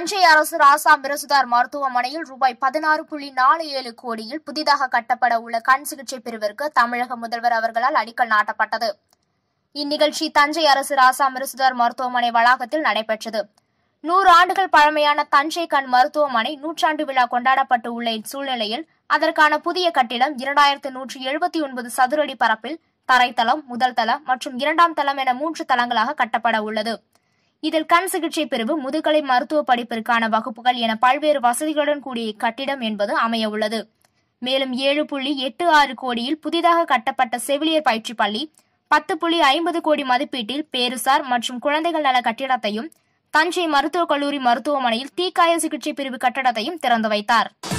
தஞ்சை அரசு ராசா மிரசுதார் மருத்துவமனையில் ரூபாய் பதினாறு புள்ளி நாலு ஏழு கோடியில் புதிதாக கட்டப்பட உள்ள கண் சிகிச்சை பிரிவிற்கு தமிழக முதல்வர் அவர்களால் அடிக்கல் நாட்டப்பட்டது இந்நிகழ்ச்சி தஞ்சை அரசு ராசா மிரசுதார் மருத்துவமனை வளாகத்தில் நடைபெற்றது நூறு ஆண்டுகள் பழமையான தஞ்சை கண் மருத்துவமனை நூற்றாண்டு விழா கொண்டாடப்பட்டு உள்ள இச்சூழ்நிலையில் அதற்கான புதிய கட்டிடம் இரண்டாயிரத்து நூற்றி எழுபத்தி ஒன்பது சதுரடி பரப்பில் தரைத்தளம் முதல் தளம் மற்றும் இரண்டாம் தளம் என மூன்று தளங்களாக கட்டப்பட உள்ளது இதில் கண் சிகிச்சை பிரிவு முதுகலை மருத்துவ படிப்பிற்கான வகுப்புகள் என பல்வேறு வசதிகளுடன் கூடிய இக்கட்டிடம் என்பது அமைய உள்ளது மேலும் ஏழு புள்ளி எட்டு ஆறு கோடியில் புதிதாக கட்டப்பட்ட செவிலியர் பயிற்சி பள்ளி பத்து புள்ளி ஐம்பது கோடி மதிப்பீட்டில் பேருசார் மற்றும் குழந்தைகள் நல கட்டிடத்தையும் தஞ்சை மருத்துவக் கல்லூரி மருத்துவமனையில் தீக்காய சிகிச்சை பிரிவு கட்டடத்தையும் திறந்து வைத்தார்